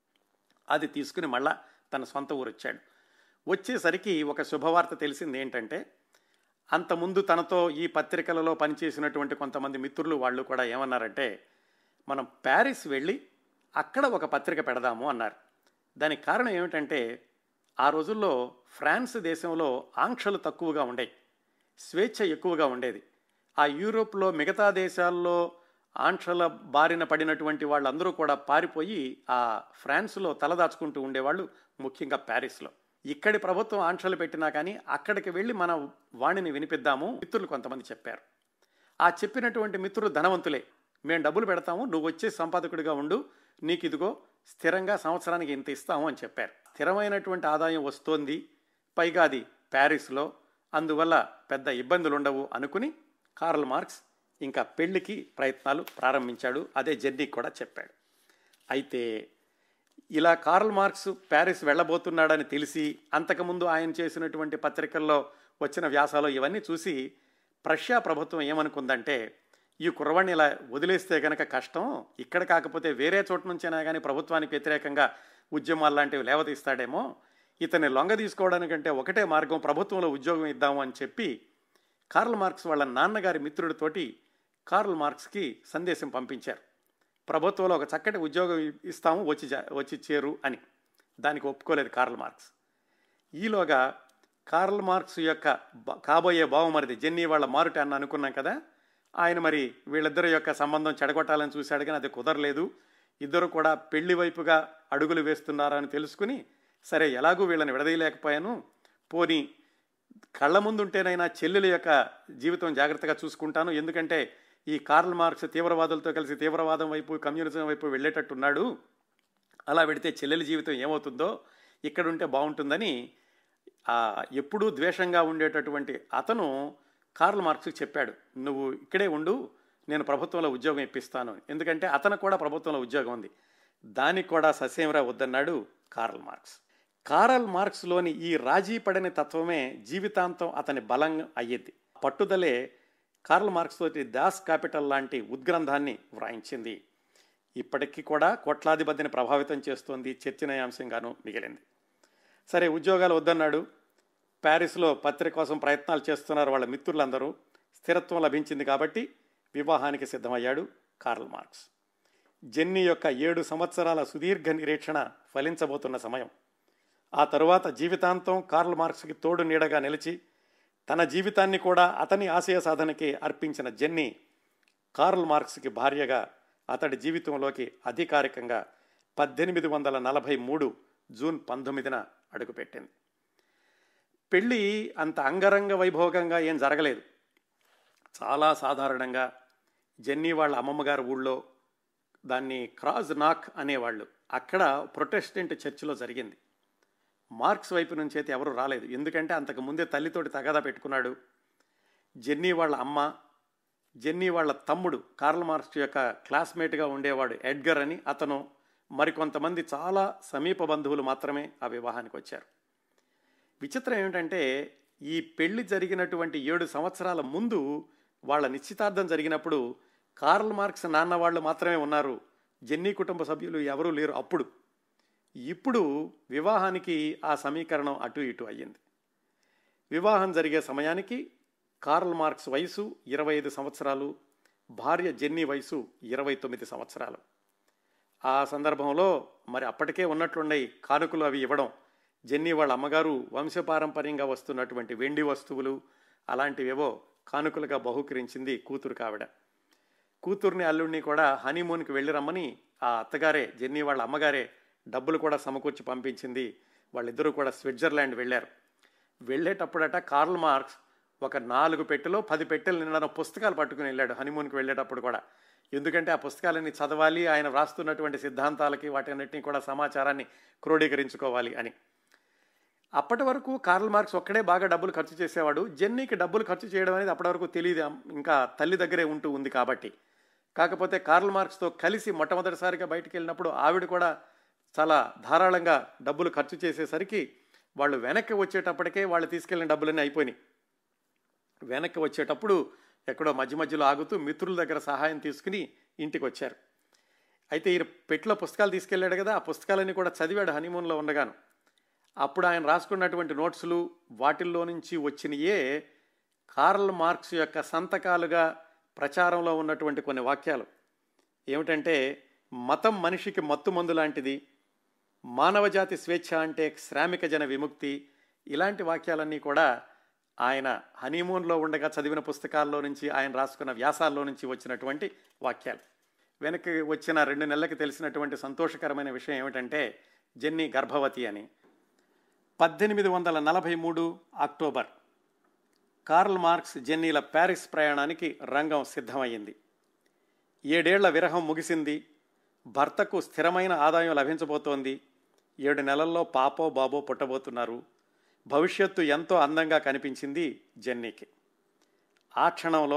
అది తీసుకుని మళ్ళా తన సొంత ఊరు వచ్చాడు వచ్చేసరికి ఒక శుభవార్త తెలిసింది ఏంటంటే అంతకుముందు తనతో ఈ పత్రికలలో పనిచేసినటువంటి కొంతమంది మిత్రులు వాళ్ళు కూడా ఏమన్నారంటే మనం ప్యారిస్ వెళ్ళి అక్కడ ఒక పత్రిక పెడదాము అన్నారు దానికి కారణం ఏమిటంటే ఆ రోజుల్లో ఫ్రాన్స్ దేశంలో ఆంక్షలు తక్కువగా ఉండేవి స్వేచ్ఛ ఎక్కువగా ఉండేది ఆ యూరోప్లో మిగతా దేశాల్లో ఆంక్షల బారిన పడినటువంటి వాళ్ళందరూ కూడా పారిపోయి ఆ ఫ్రాన్స్లో తలదాచుకుంటూ ఉండేవాళ్ళు ముఖ్యంగా ప్యారిస్లో ఇక్కడి ప్రభుత్వం ఆంక్షలు పెట్టినా కానీ అక్కడికి వెళ్ళి మన వాణిని వినిపిద్దాము మిత్రులు కొంతమంది చెప్పారు ఆ చెప్పినటువంటి మిత్రులు ధనవంతులే మేము డబ్బులు పెడతాము నువ్వు వచ్చే సంపాదకుడిగా ఉండు నీకు ఇదిగో స్థిరంగా సంవత్సరానికి ఇంత ఇస్తాము అని చెప్పారు స్థిరమైనటువంటి ఆదాయం వస్తోంది పైగా అది ప్యారిస్లో అందువల్ల పెద్ద ఇబ్బందులు ఉండవు అనుకుని కార్ల్ మార్క్స్ ఇంకా పెళ్లికి ప్రయత్నాలు ప్రారంభించాడు అదే జర్నీ కూడా చెప్పాడు అయితే ఇలా కార్ల్ మార్క్స్ ప్యారిస్ వెళ్ళబోతున్నాడని తెలిసి అంతకుముందు ఆయన చేసినటువంటి పత్రికల్లో వచ్చిన వ్యాసాలు ఇవన్నీ చూసి ప్రష్యా ప్రభుత్వం ఏమనుకుందంటే ఈ కుర్రవాణ్ణి ఇలా వదిలేస్తే కనుక కష్టం ఇక్కడ కాకపోతే వేరే చోట నుంచైనా కానీ ప్రభుత్వానికి వ్యతిరేకంగా ఉద్యమాలు లాంటివి లేవతీస్తాడేమో ఇతన్ని లొంగ తీసుకోవడానికంటే ఒకటే మార్గం ప్రభుత్వంలో ఉద్యోగం ఇద్దాము అని చెప్పి కార్ల్ మార్క్స్ వాళ్ళ నాన్నగారి మిత్రుడితోటి కార్ల్ మార్క్స్కి సందేశం పంపించారు ప్రభుత్వంలో ఒక చక్కటి ఉద్యోగం ఇస్తాము వచ్చి వచ్చి చేరు అని దానికి ఒప్పుకోలేదు కార్ల్ మార్క్స్ ఈలోగా కార్ల్ మార్క్స్ యొక్క కాబోయే బావమరిది జెన్నీ వాళ్ళ మారుటి అన్న అనుకున్నాం కదా ఆయన మరి వీళ్ళిద్దరి యొక్క సంబంధం చెడగొట్టాలని చూశాడు కానీ అది కుదరలేదు ఇద్దరు కూడా పెళ్లి వైపుగా అడుగులు వేస్తున్నారని తెలుసుకుని సరే ఎలాగూ వీళ్ళని విడదీయలేకపోయాను పోని కళ్ళ ముందుంటేనైనా చెల్లెల యొక్క జీవితం జాగ్రత్తగా చూసుకుంటాను ఎందుకంటే ఈ కార్ల్ మార్క్స్ తీవ్రవాదులతో కలిసి తీవ్రవాదం వైపు కమ్యూనిజం వైపు వెళ్ళేటట్టున్నాడు అలా పెడితే చెల్లెల జీవితం ఏమవుతుందో ఇక్కడ ఉంటే బాగుంటుందని ఎప్పుడూ ద్వేషంగా ఉండేటటువంటి అతను కార్ల్ మార్క్స్ చెప్పాడు నువ్వు ఇక్కడే ఉండు నేను ప్రభుత్వంలో ఉద్యోగం ఇప్పిస్తాను ఎందుకంటే అతను కూడా ప్రభుత్వంలో ఉద్యోగం ఉంది దానికి కూడా ససేమరా వద్దన్నాడు కార్ల్ మార్క్స్ కార్ల్ మార్క్స్లోని ఈ రాజీ పడని తత్వమే జీవితాంతం అతని బలం అయ్యేది పట్టుదలే కార్ల్ మార్క్స్ తోటి దాస్ క్యాపిటల్ లాంటి ఉద్గ్రంథాన్ని వ్రాయించింది ఇప్పటికీ కూడా కోట్లాది మందిని ప్రభావితం చేస్తోంది చర్చనీయాంశంగాను మిగిలింది సరే ఉద్యోగాలు వద్దన్నాడు ప్యారిస్లో పత్రిక కోసం ప్రయత్నాలు చేస్తున్నారు వాళ్ళ మిత్రులందరూ స్థిరత్వం లభించింది కాబట్టి వివాహానికి సిద్ధమయ్యాడు కార్ల్ మార్క్స్ జెన్నీ యొక్క ఏడు సంవత్సరాల సుదీర్ఘ నిరీక్షణ ఫలించబోతున్న సమయం ఆ తరువాత జీవితాంతం కార్ల్ మార్క్స్కి తోడు నీడగా నిలిచి తన జీవితాన్ని కూడా అతని ఆశయ సాధనకి అర్పించిన జెన్నీ కార్ల్ మార్క్స్కి భార్యగా అతడి జీవితంలోకి అధికారికంగా పద్దెనిమిది వందల నలభై మూడు జూన్ పంతొమ్మిదిన అడుగుపెట్టింది పెళ్ళి అంత అంగరంగ వైభోగంగా ఏం జరగలేదు చాలా సాధారణంగా జెన్నీ వాళ్ళ అమ్మమ్మగారి ఊళ్ళో దాన్ని క్రాజ్ నాక్ అనేవాళ్ళు అక్కడ ప్రొటెస్టెంట్ చర్చిలో జరిగింది మార్క్స్ వైపు నుంచి అయితే ఎవరు రాలేదు ఎందుకంటే అంతకు ముందే తల్లితోటి తగాదా పెట్టుకున్నాడు జెన్నీ వాళ్ళ అమ్మ జెన్నీ వాళ్ళ తమ్ముడు కార్ల్ మార్క్స్ యొక్క క్లాస్మేట్గా ఉండేవాడు ఎడ్గర్ అని అతను మరికొంతమంది చాలా సమీప బంధువులు మాత్రమే ఆ వివాహానికి వచ్చారు విచిత్రం ఏమిటంటే ఈ పెళ్లి జరిగినటువంటి ఏడు సంవత్సరాల ముందు వాళ్ళ నిశ్చితార్థం జరిగినప్పుడు కార్ల్ మార్క్స్ నాన్న వాళ్ళు మాత్రమే ఉన్నారు జెన్నీ కుటుంబ సభ్యులు ఎవరూ లేరు అప్పుడు ఇప్పుడు వివాహానికి ఆ సమీకరణం అటు ఇటు అయ్యింది వివాహం జరిగే సమయానికి కార్ల్ మార్క్స్ వయసు ఇరవై ఐదు సంవత్సరాలు భార్య జెన్నీ వయసు ఇరవై తొమ్మిది సంవత్సరాలు ఆ సందర్భంలో మరి అప్పటికే ఉన్నట్లుండే కానుకలు అవి ఇవ్వడం జెన్నీ వాళ్ళ అమ్మగారు వంశపారంపర్యంగా వస్తున్నటువంటి వెండి వస్తువులు అలాంటివేవో కానుకలుగా బహుకరించింది కూతురు కావిడ కూతుర్ని అల్లుడిని కూడా హనీమూన్కి వెళ్ళి రమ్మని ఆ అత్తగారే జెన్నీ వాళ్ళ అమ్మగారే డబ్బులు కూడా సమకూర్చి పంపించింది వాళ్ళిద్దరూ కూడా స్విట్జర్లాండ్ వెళ్ళారు వెళ్ళేటప్పుడట కార్ల్ మార్క్స్ ఒక నాలుగు పెట్టెలో పది పెట్టెలు నిండిన పుస్తకాలు పట్టుకుని వెళ్ళాడు హనీమూన్కి వెళ్ళేటప్పుడు కూడా ఎందుకంటే ఆ పుస్తకాలన్నీ చదవాలి ఆయన వ్రాస్తున్నటువంటి సిద్ధాంతాలకి వాటన్నిటిని కూడా సమాచారాన్ని క్రోడీకరించుకోవాలి అని అప్పటి వరకు కార్ల్ మార్క్స్ ఒక్కడే బాగా డబ్బులు ఖర్చు చేసేవాడు జెన్నీకి డబ్బులు ఖర్చు చేయడం అనేది అప్పటి వరకు తెలియదు ఇంకా తల్లి దగ్గరే ఉంటూ ఉంది కాబట్టి కాకపోతే కార్ల్ మార్క్స్తో కలిసి మొట్టమొదటిసారిగా బయటికి వెళ్ళినప్పుడు ఆవిడ కూడా చాలా ధారాళంగా డబ్బులు ఖర్చు చేసేసరికి వాళ్ళు వెనక్కి వచ్చేటప్పటికే వాళ్ళు తీసుకెళ్ళిన డబ్బులన్నీ అయిపోయినాయి వెనక్కి వచ్చేటప్పుడు ఎక్కడో మధ్య మధ్యలో ఆగుతూ మిత్రుల దగ్గర సహాయం తీసుకుని ఇంటికి వచ్చారు అయితే ఈ పెట్టిలో పుస్తకాలు తీసుకెళ్ళాడు కదా ఆ పుస్తకాలన్నీ కూడా చదివాడు హనీమూన్లో ఉండగాను అప్పుడు ఆయన రాసుకున్నటువంటి నోట్సులు వాటిల్లో నుంచి వచ్చినయే కార్ల్ మార్క్స్ యొక్క సంతకాలుగా ప్రచారంలో ఉన్నటువంటి కొన్ని వాక్యాలు ఏమిటంటే మతం మనిషికి మత్తుమందు లాంటిది మానవజాతి స్వేచ్ఛ అంటే శ్రామిక జన విముక్తి ఇలాంటి వాక్యాలన్నీ కూడా ఆయన హనీమూన్లో ఉండగా చదివిన పుస్తకాల్లో నుంచి ఆయన రాసుకున్న వ్యాసాల్లో నుంచి వచ్చినటువంటి వాక్యాలు వెనక్కి వచ్చిన రెండు నెలలకి తెలిసినటువంటి సంతోషకరమైన విషయం ఏమిటంటే జెన్నీ గర్భవతి అని పద్దెనిమిది వందల నలభై మూడు అక్టోబర్ కార్ల్ మార్క్స్ జెన్నీల ప్యారిస్ ప్రయాణానికి రంగం సిద్ధమయ్యింది ఏడేళ్ల విరహం ముగిసింది భర్తకు స్థిరమైన ఆదాయం లభించబోతోంది ఏడు నెలల్లో పాపో బాబో పుట్టబోతున్నారు భవిష్యత్తు ఎంతో అందంగా కనిపించింది జెన్నీకి ఆ క్షణంలో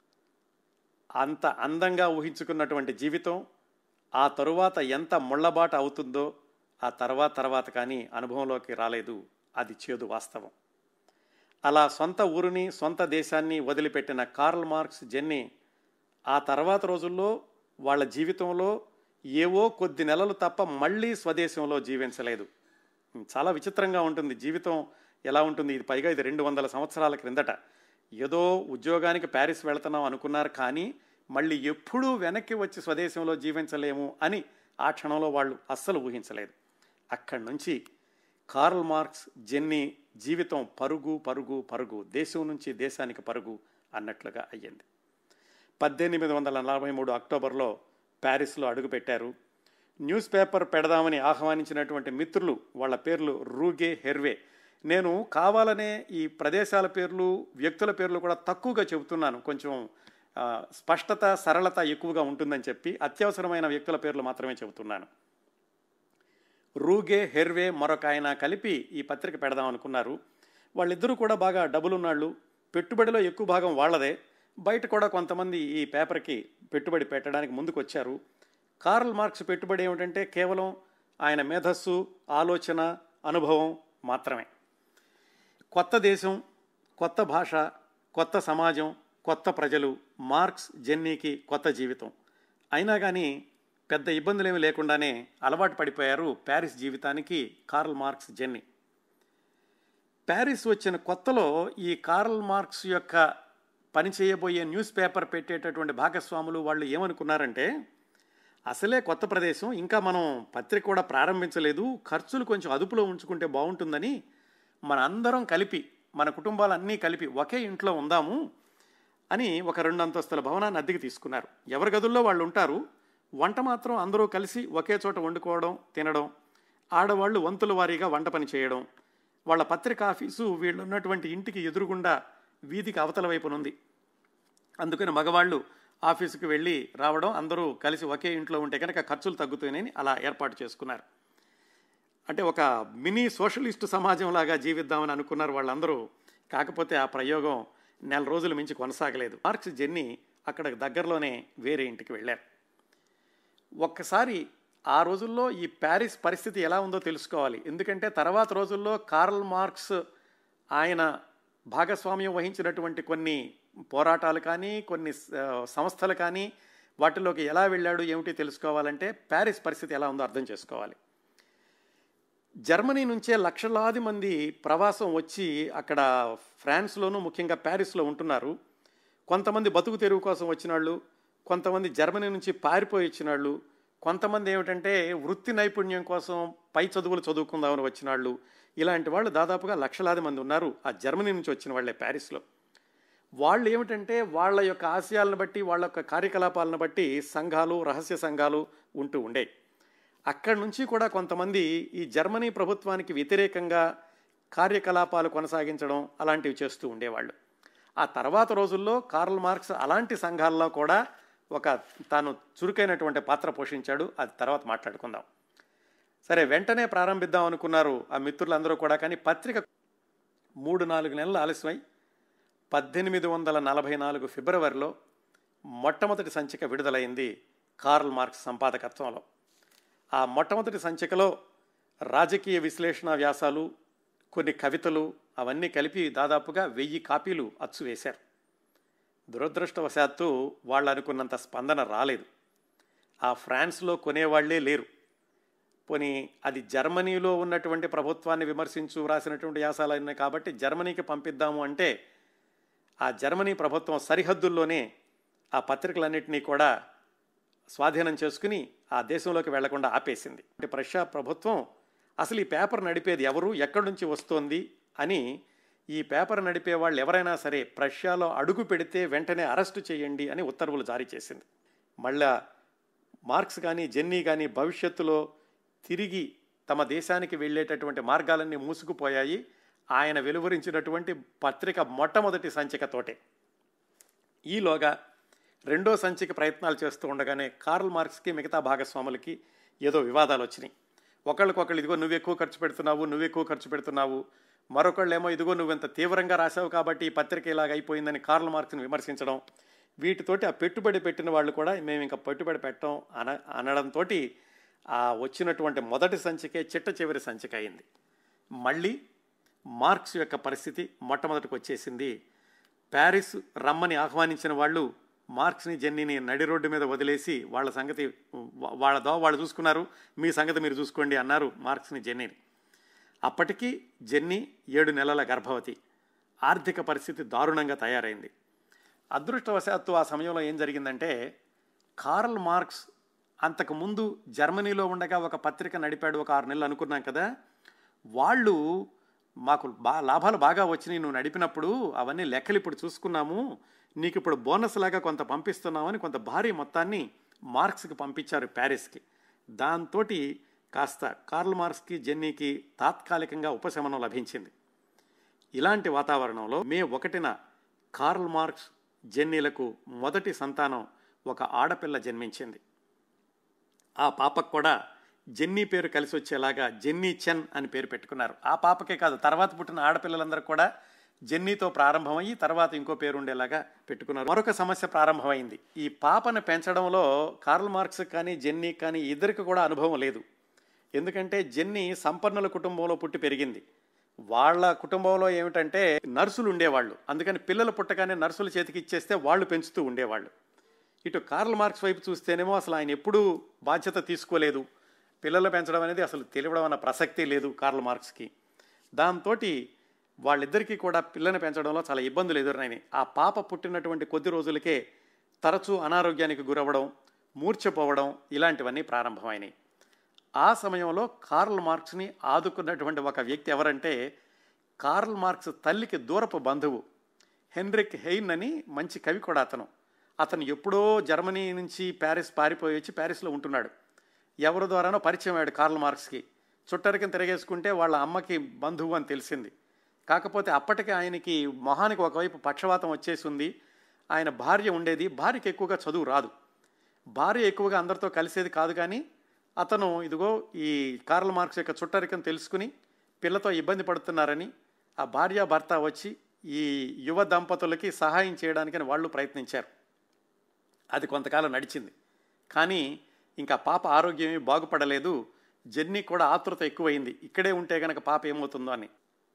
అంత అందంగా ఊహించుకున్నటువంటి జీవితం ఆ తరువాత ఎంత ముళ్ళబాట అవుతుందో ఆ తర్వాత తర్వాత కానీ అనుభవంలోకి రాలేదు అది చేదు వాస్తవం అలా సొంత ఊరిని సొంత దేశాన్ని వదిలిపెట్టిన కార్ల్ మార్క్స్ జెన్నీ ఆ తర్వాత రోజుల్లో వాళ్ళ జీవితంలో ఏవో కొద్ది నెలలు తప్ప మళ్ళీ స్వదేశంలో జీవించలేదు చాలా విచిత్రంగా ఉంటుంది జీవితం ఎలా ఉంటుంది ఇది పైగా ఇది రెండు వందల సంవత్సరాల క్రిందట ఏదో ఉద్యోగానికి ప్యారిస్ వెళుతున్నాం అనుకున్నారు కానీ మళ్ళీ ఎప్పుడూ వెనక్కి వచ్చి స్వదేశంలో జీవించలేము అని ఆ క్షణంలో వాళ్ళు అస్సలు ఊహించలేదు అక్కడి నుంచి కార్ల్ మార్క్స్ జెన్నీ జీవితం పరుగు పరుగు పరుగు దేశం నుంచి దేశానికి పరుగు అన్నట్లుగా అయ్యింది పద్దెనిమిది వందల నలభై మూడు అక్టోబర్లో ప్యారిస్లో అడుగుపెట్టారు న్యూస్ పేపర్ పెడదామని ఆహ్వానించినటువంటి మిత్రులు వాళ్ళ పేర్లు రూగే హెర్వే నేను కావాలనే ఈ ప్రదేశాల పేర్లు వ్యక్తుల పేర్లు కూడా తక్కువగా చెబుతున్నాను కొంచెం స్పష్టత సరళత ఎక్కువగా ఉంటుందని చెప్పి అత్యవసరమైన వ్యక్తుల పేర్లు మాత్రమే చెబుతున్నాను రూగే హెర్వే మరొక ఆయన కలిపి ఈ పత్రిక పెడదాం అనుకున్నారు వాళ్ళిద్దరూ కూడా బాగా డబ్బులున్నాళ్ళు పెట్టుబడిలో ఎక్కువ భాగం వాళ్ళదే బయట కూడా కొంతమంది ఈ పేపర్కి పెట్టుబడి పెట్టడానికి ముందుకు వచ్చారు కార్ల్ మార్క్స్ పెట్టుబడి ఏమిటంటే కేవలం ఆయన మేధస్సు ఆలోచన అనుభవం మాత్రమే కొత్త దేశం కొత్త భాష కొత్త సమాజం కొత్త ప్రజలు మార్క్స్ జెన్నీకి కొత్త జీవితం అయినా కానీ పెద్ద ఇబ్బందులేమీ లేకుండానే అలవాటు పడిపోయారు ప్యారిస్ జీవితానికి కార్ల్ మార్క్స్ జెన్నీ ప్యారిస్ వచ్చిన కొత్తలో ఈ కార్ల్ మార్క్స్ యొక్క పని చేయబోయే న్యూస్ పేపర్ పెట్టేటటువంటి భాగస్వాములు వాళ్ళు ఏమనుకున్నారంటే అసలే కొత్త ప్రదేశం ఇంకా మనం పత్రిక కూడా ప్రారంభించలేదు ఖర్చులు కొంచెం అదుపులో ఉంచుకుంటే బాగుంటుందని మన అందరం కలిపి మన కుటుంబాలన్నీ కలిపి ఒకే ఇంట్లో ఉందాము అని ఒక రెండు అంతస్తుల భవనాన్ని అద్దెకి తీసుకున్నారు ఎవరి గదుల్లో వాళ్ళు ఉంటారు వంట మాత్రం అందరూ కలిసి ఒకే చోట వండుకోవడం తినడం ఆడవాళ్ళు వంతుల వారీగా వంట పని చేయడం వాళ్ళ పత్రిక ఆఫీసు వీళ్ళు ఉన్నటువంటి ఇంటికి ఎదురుగుండా వీధికి అవతల వైపునుంది అందుకని మగవాళ్ళు ఆఫీసుకు వెళ్ళి రావడం అందరూ కలిసి ఒకే ఇంట్లో ఉంటే కనుక ఖర్చులు తగ్గుతాయని అలా ఏర్పాటు చేసుకున్నారు అంటే ఒక మినీ సోషలిస్టు సమాజం లాగా జీవిద్దామని అనుకున్నారు వాళ్ళందరూ కాకపోతే ఆ ప్రయోగం నెల రోజుల మించి కొనసాగలేదు మార్క్స్ జెన్నీ అక్కడ దగ్గరలోనే వేరే ఇంటికి వెళ్ళారు ఒక్కసారి ఆ రోజుల్లో ఈ ప్యారిస్ పరిస్థితి ఎలా ఉందో తెలుసుకోవాలి ఎందుకంటే తర్వాత రోజుల్లో కార్ల్ మార్క్స్ ఆయన భాగస్వామ్యం వహించినటువంటి కొన్ని పోరాటాలు కానీ కొన్ని సంస్థలు కానీ వాటిలోకి ఎలా వెళ్ళాడు ఏమిటి తెలుసుకోవాలంటే ప్యారిస్ పరిస్థితి ఎలా ఉందో అర్థం చేసుకోవాలి జర్మనీ నుంచే లక్షలాది మంది ప్రవాసం వచ్చి అక్కడ ఫ్రాన్స్లోనూ ముఖ్యంగా ప్యారిస్లో ఉంటున్నారు కొంతమంది బతుకు తెరువు కోసం వచ్చిన వాళ్ళు కొంతమంది జర్మనీ నుంచి పారిపోయి వచ్చిన వాళ్ళు కొంతమంది ఏమిటంటే వృత్తి నైపుణ్యం కోసం పై చదువులు చదువుకుందామని వచ్చిన వాళ్ళు ఇలాంటి వాళ్ళు దాదాపుగా లక్షలాది మంది ఉన్నారు ఆ జర్మనీ నుంచి వచ్చిన వాళ్ళే ప్యారిస్లో వాళ్ళు ఏమిటంటే వాళ్ళ యొక్క ఆశయాలను బట్టి వాళ్ళ యొక్క కార్యకలాపాలను బట్టి సంఘాలు రహస్య సంఘాలు ఉంటూ ఉండేవి అక్కడి నుంచి కూడా కొంతమంది ఈ జర్మనీ ప్రభుత్వానికి వ్యతిరేకంగా కార్యకలాపాలు కొనసాగించడం అలాంటివి చేస్తూ ఉండేవాళ్ళు ఆ తర్వాత రోజుల్లో కార్ల్ మార్క్స్ అలాంటి సంఘాల్లో కూడా ఒక తాను చురుకైనటువంటి పాత్ర పోషించాడు అది తర్వాత మాట్లాడుకుందాం సరే వెంటనే ప్రారంభిద్దాం అనుకున్నారు ఆ మిత్రులందరూ కూడా కానీ పత్రిక మూడు నాలుగు నెలలు ఆలస్యమై పద్దెనిమిది వందల నలభై నాలుగు ఫిబ్రవరిలో మొట్టమొదటి సంచిక విడుదలైంది కార్ల్ మార్క్స్ సంపాదకత్వంలో ఆ మొట్టమొదటి సంచికలో రాజకీయ విశ్లేషణ వ్యాసాలు కొన్ని కవితలు అవన్నీ కలిపి దాదాపుగా వెయ్యి కాపీలు అచ్చు వేశారు దురదృష్టవశాత్తు వాళ్ళు అనుకున్నంత స్పందన రాలేదు ఆ ఫ్రాన్స్లో కొనేవాళ్లే లేరు పోనీ అది జర్మనీలో ఉన్నటువంటి ప్రభుత్వాన్ని విమర్శించు రాసినటువంటి వ్యాసాలు ఉన్నాయి కాబట్టి జర్మనీకి పంపిద్దాము అంటే ఆ జర్మనీ ప్రభుత్వం సరిహద్దుల్లోనే ఆ పత్రికలన్నింటినీ కూడా స్వాధీనం చేసుకుని ఆ దేశంలోకి వెళ్లకుండా ఆపేసింది అంటే ప్రషా ప్రభుత్వం అసలు ఈ పేపర్ నడిపేది ఎవరు ఎక్కడి నుంచి వస్తోంది అని ఈ పేపర్ నడిపే వాళ్ళు ఎవరైనా సరే ప్రష్యాలో అడుగు పెడితే వెంటనే అరెస్టు చేయండి అని ఉత్తర్వులు జారీ చేసింది మళ్ళా మార్క్స్ కానీ జెన్నీ కానీ భవిష్యత్తులో తిరిగి తమ దేశానికి వెళ్ళేటటువంటి మార్గాలన్నీ మూసుకుపోయాయి ఆయన వెలువరించినటువంటి పత్రిక మొట్టమొదటి సంచికతోటే ఈలోగా రెండో సంచిక ప్రయత్నాలు చేస్తూ ఉండగానే కార్ల్ మార్క్స్కి మిగతా భాగస్వాములకి ఏదో వివాదాలు వచ్చినాయి ఒకళ్ళకొకళ్ళు ఇదిగో నువ్వు ఎక్కువ ఖర్చు పెడుతున్నావు నువ్వు ఎక్కువ ఖర్చు పెడుతున్నావు మరొకళ్ళేమో ఇదిగో నువ్వు ఇంత తీవ్రంగా రాసావు కాబట్టి ఈ పత్రిక ఇలాగ అయిపోయిందని కార్ల్ మార్క్స్ని విమర్శించడం వీటితోటి ఆ పెట్టుబడి పెట్టిన వాళ్ళు కూడా మేము ఇంకా పెట్టుబడి పెట్టడం అన అనడంతో ఆ వచ్చినటువంటి మొదటి సంచికే చిట్ట చివరి సంచిక అయింది మళ్ళీ మార్క్స్ యొక్క పరిస్థితి మొట్టమొదటికి వచ్చేసింది ప్యారిస్ రమ్మని ఆహ్వానించిన వాళ్ళు మార్క్స్ని జెన్నీని నడి రోడ్డు మీద వదిలేసి వాళ్ళ సంగతి వాళ్ళ దో వాళ్ళు చూసుకున్నారు మీ సంగతి మీరు చూసుకోండి అన్నారు మార్క్స్ని జెన్నీని అప్పటికి జెన్నీ ఏడు నెలల గర్భవతి ఆర్థిక పరిస్థితి దారుణంగా తయారైంది అదృష్టవశాత్తు ఆ సమయంలో ఏం జరిగిందంటే కార్ల్ మార్క్స్ అంతకుముందు జర్మనీలో ఉండగా ఒక పత్రిక నడిపాడు ఒక ఆరు నెలలు అనుకున్నాం కదా వాళ్ళు మాకు బా లాభాలు బాగా వచ్చినాయి నువ్వు నడిపినప్పుడు అవన్నీ లెక్కలు ఇప్పుడు చూసుకున్నాము నీకు ఇప్పుడు బోనస్ లాగా కొంత పంపిస్తున్నామని కొంత భారీ మొత్తాన్ని మార్క్స్కి పంపించారు ప్యారిస్కి దాంతో కాస్త కార్ల్ మార్క్స్కి జెన్నీకి తాత్కాలికంగా ఉపశమనం లభించింది ఇలాంటి వాతావరణంలో మే ఒకటిన కార్ల్ మార్క్స్ జెన్నీలకు మొదటి సంతానం ఒక ఆడపిల్ల జన్మించింది ఆ పాపకు కూడా జెన్నీ పేరు కలిసి వచ్చేలాగా జెన్నీ చెన్ అని పేరు పెట్టుకున్నారు ఆ పాపకే కాదు తర్వాత పుట్టిన ఆడపిల్లలందరూ కూడా జెన్నీతో ప్రారంభమయ్యి తర్వాత ఇంకో పేరు ఉండేలాగా పెట్టుకున్నారు మరొక సమస్య ప్రారంభమైంది ఈ పాపను పెంచడంలో కార్ల్ మార్క్స్ కానీ జెన్నీ కానీ ఇద్దరికి కూడా అనుభవం లేదు ఎందుకంటే జెన్నీ సంపన్నుల కుటుంబంలో పుట్టి పెరిగింది వాళ్ళ కుటుంబంలో ఏమిటంటే నర్సులు ఉండేవాళ్ళు అందుకని పిల్లలు పుట్టగానే నర్సుల చేతికి ఇచ్చేస్తే వాళ్ళు పెంచుతూ ఉండేవాళ్ళు ఇటు కార్ల్ మార్క్స్ వైపు చూస్తేనేమో అసలు ఆయన ఎప్పుడూ బాధ్యత తీసుకోలేదు పిల్లలు పెంచడం అనేది అసలు తెలియడం అన్న ప్రసక్తి లేదు కార్ల్ మార్క్స్కి దాంతో వాళ్ళిద్దరికీ కూడా పిల్లని పెంచడంలో చాలా ఇబ్బందులు ఎదురైనాయి ఆ పాప పుట్టినటువంటి కొద్ది రోజులకే తరచూ అనారోగ్యానికి గురవ్వడం మూర్ఛపోవడం ఇలాంటివన్నీ ప్రారంభమైనాయి ఆ సమయంలో కార్ల్ మార్క్స్ని ఆదుకున్నటువంటి ఒక వ్యక్తి ఎవరంటే కార్ల్ మార్క్స్ తల్లికి దూరపు బంధువు హెన్రిక్ హెయిన్ అని మంచి కవి కూడా అతను అతను ఎప్పుడో జర్మనీ నుంచి ప్యారిస్ పారిపోయి వచ్చి ప్యారిస్లో ఉంటున్నాడు ఎవరి ద్వారానో పరిచయం అయ్యాడు కార్ల్ మార్క్స్కి చుట్టరికం తిరగేసుకుంటే వాళ్ళ అమ్మకి బంధువు అని తెలిసింది కాకపోతే అప్పటికే ఆయనకి మొహానికి ఒకవైపు పక్షవాతం వచ్చేసి ఉంది ఆయన భార్య ఉండేది భార్యకి ఎక్కువగా చదువు రాదు భార్య ఎక్కువగా అందరితో కలిసేది కాదు కానీ అతను ఇదిగో ఈ కార్ల్ మార్క్స్ యొక్క చుట్టరికం తెలుసుకుని పిల్లతో ఇబ్బంది పడుతున్నారని ఆ భార్య భర్త వచ్చి ఈ యువ దంపతులకి సహాయం చేయడానికని వాళ్ళు ప్రయత్నించారు అది కొంతకాలం నడిచింది కానీ ఇంకా పాప ఆరోగ్యమే బాగుపడలేదు జర్నీ కూడా ఆతృత ఎక్కువైంది ఇక్కడే ఉంటే గనక పాప ఏమవుతుందో అని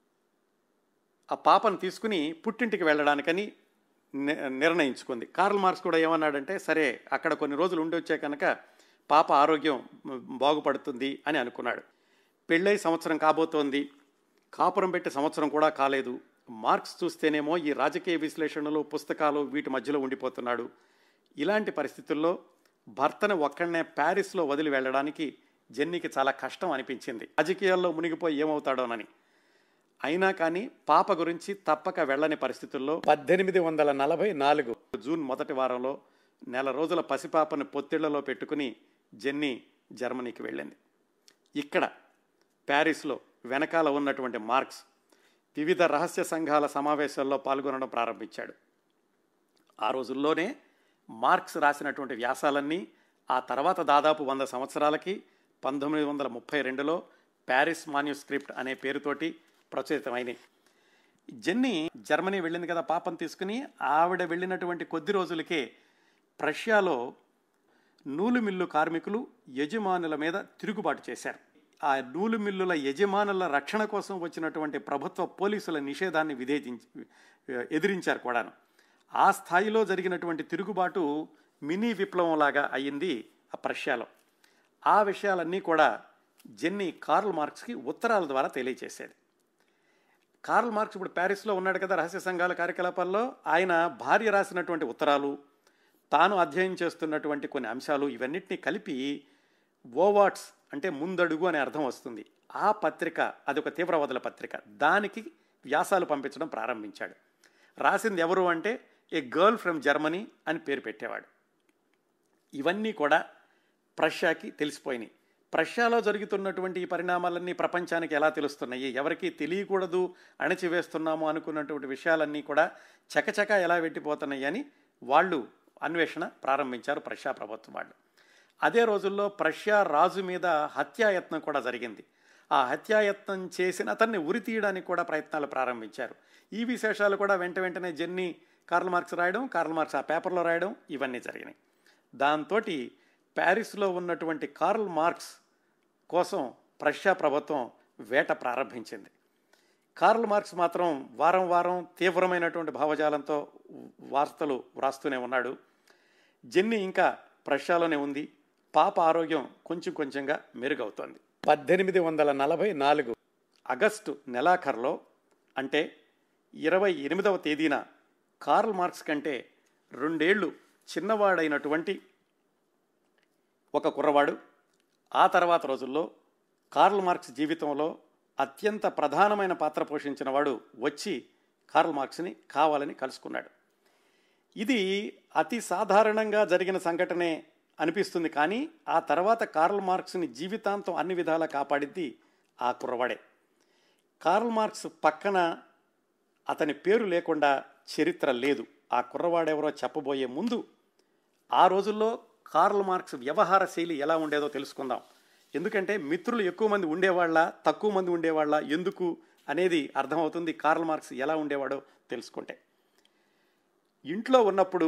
ఆ పాపను తీసుకుని పుట్టింటికి వెళ్ళడానికని ని- నిర్ణయించుకుంది కార్ల్ మార్క్స్ కూడా ఏమన్నాడంటే సరే అక్కడ కొన్ని రోజులు ఉండి వచ్చే కనుక పాప ఆరోగ్యం మ్, బాగుపడుతుంది అని అనుకున్నాడు పెళ్ళై సంవత్సరం కాబోతోంది కాపురం పెట్టి సంవత్సరం కూడా కాలేదు మార్క్స్ చూస్తేనేమో ఈ రాజకీయ విశ్లేషణలు పుస్తకాలు వీటి మధ్యలో ఉండిపోతున్నాడు ఇలాంటి పరిస్థితుల్లో భర్తను ఒక్కడనే ప్యారిస్లో వదిలి వెళ్ళడానికి జెన్నీకి చాలా కష్టం అనిపించింది రాజకీయాల్లో మునిగిపోయి ఏమవుతాడోనని అయినా కానీ పాప గురించి తప్పక వెళ్ళని పరిస్థితుల్లో పద్దెనిమిది వందల నలభై నాలుగు జూన్ మొదటి వారంలో నెల రోజుల పసిపాపను పొత్తిళ్లలో పెట్టుకుని జెన్నీ జర్మనీకి వెళ్ళింది ఇక్కడ ప్యారిస్లో వెనకాల ఉన్నటువంటి మార్క్స్ వివిధ రహస్య సంఘాల సమావేశాల్లో పాల్గొనడం ప్రారంభించాడు ఆ రోజుల్లోనే మార్క్స్ రాసినటువంటి వ్యాసాలన్నీ ఆ తర్వాత దాదాపు వంద సంవత్సరాలకి పంతొమ్మిది వందల ముప్పై రెండులో ప్యారిస్ మాన్యుస్క్రిప్ట్ అనే పేరుతోటి ప్రచురితమైనవి జెన్నీ జర్మనీ వెళ్ళింది కదా పాపం తీసుకుని ఆవిడ వెళ్ళినటువంటి కొద్ది రోజులకే ప్రష్యాలో నూలు మిల్లు కార్మికులు యజమానుల మీద తిరుగుబాటు చేశారు ఆ నూలు మిల్లుల యజమానుల రక్షణ కోసం వచ్చినటువంటి ప్రభుత్వ పోలీసుల నిషేధాన్ని విధేయించి ఎదిరించారు కూడాను ఆ స్థాయిలో జరిగినటువంటి తిరుగుబాటు మినీ విప్లవంలాగా అయ్యింది ఆ ప్రష్యాలో ఆ విషయాలన్నీ కూడా జెన్నీ కార్ల్ మార్క్స్కి ఉత్తరాల ద్వారా తెలియచేసేది కార్ల్ మార్క్స్ ఇప్పుడు ప్యారిస్లో ఉన్నాడు కదా రహస్య సంఘాల కార్యకలాపాల్లో ఆయన భార్య రాసినటువంటి ఉత్తరాలు తాను అధ్యయనం చేస్తున్నటువంటి కొన్ని అంశాలు ఇవన్నిటిని కలిపి ఓవాట్స్ అంటే ముందడుగు అనే అర్థం వస్తుంది ఆ పత్రిక అది ఒక తీవ్రవాదుల పత్రిక దానికి వ్యాసాలు పంపించడం ప్రారంభించాడు రాసింది ఎవరు అంటే ఏ గర్ల్ ఫ్రమ్ జర్మనీ అని పేరు పెట్టేవాడు ఇవన్నీ కూడా ప్రష్యాకి తెలిసిపోయినాయి ప్రష్యాలో జరుగుతున్నటువంటి ఈ పరిణామాలన్నీ ప్రపంచానికి ఎలా తెలుస్తున్నాయి ఎవరికి తెలియకూడదు అణచివేస్తున్నాము అనుకున్నటువంటి విషయాలన్నీ కూడా చకచక ఎలా వెట్టిపోతున్నాయి అని వాళ్ళు అన్వేషణ ప్రారంభించారు ప్రష్యా ప్రభుత్వం వాళ్ళు అదే రోజుల్లో ప్రష్యా రాజు మీద హత్యాయత్నం కూడా జరిగింది ఆ హత్యాయత్నం చేసిన అతన్ని ఉరి తీయడానికి కూడా ప్రయత్నాలు ప్రారంభించారు ఈ విశేషాలు కూడా వెంట వెంటనే జెన్నీ కార్ల్ మార్క్స్ రాయడం కార్ల్ మార్క్స్ ఆ పేపర్లో రాయడం ఇవన్నీ జరిగినాయి దాంతో ప్యారిస్లో ఉన్నటువంటి కార్ల్ మార్క్స్ కోసం ప్రష్యా ప్రభుత్వం వేట ప్రారంభించింది కార్ల్ మార్క్స్ మాత్రం వారం వారం తీవ్రమైనటువంటి భావజాలంతో వార్తలు వ్రాస్తూనే ఉన్నాడు జెన్నీ ఇంకా ప్రష్యాలోనే ఉంది పాప ఆరోగ్యం కొంచెం కొంచెంగా మెరుగవుతోంది పద్దెనిమిది వందల నలభై నాలుగు ఆగస్టు నెలాఖరులో అంటే ఇరవై ఎనిమిదవ తేదీన కార్ల్ మార్క్స్ కంటే రెండేళ్లు చిన్నవాడైనటువంటి ఒక కుర్రవాడు ఆ తర్వాత రోజుల్లో కార్ల్ మార్క్స్ జీవితంలో అత్యంత ప్రధానమైన పాత్ర పోషించిన వాడు వచ్చి కార్ల్ మార్క్స్ని కావాలని కలుసుకున్నాడు ఇది అతి సాధారణంగా జరిగిన సంఘటనే అనిపిస్తుంది కానీ ఆ తర్వాత కార్ల్ మార్క్స్ని జీవితాంతం అన్ని విధాలా కాపాడింది ఆ కుర్రవాడే కార్ల్ మార్క్స్ పక్కన అతని పేరు లేకుండా చరిత్ర లేదు ఆ కుర్రవాడెవరో చెప్పబోయే ముందు ఆ రోజుల్లో కార్ల్ మార్క్స్ వ్యవహార శైలి ఎలా ఉండేదో తెలుసుకుందాం ఎందుకంటే మిత్రులు ఎక్కువ మంది ఉండేవాళ్ళ తక్కువ మంది ఉండేవాళ్ళ ఎందుకు అనేది అర్థమవుతుంది కార్ల్ మార్క్స్ ఎలా ఉండేవాడో తెలుసుకుంటే ఇంట్లో ఉన్నప్పుడు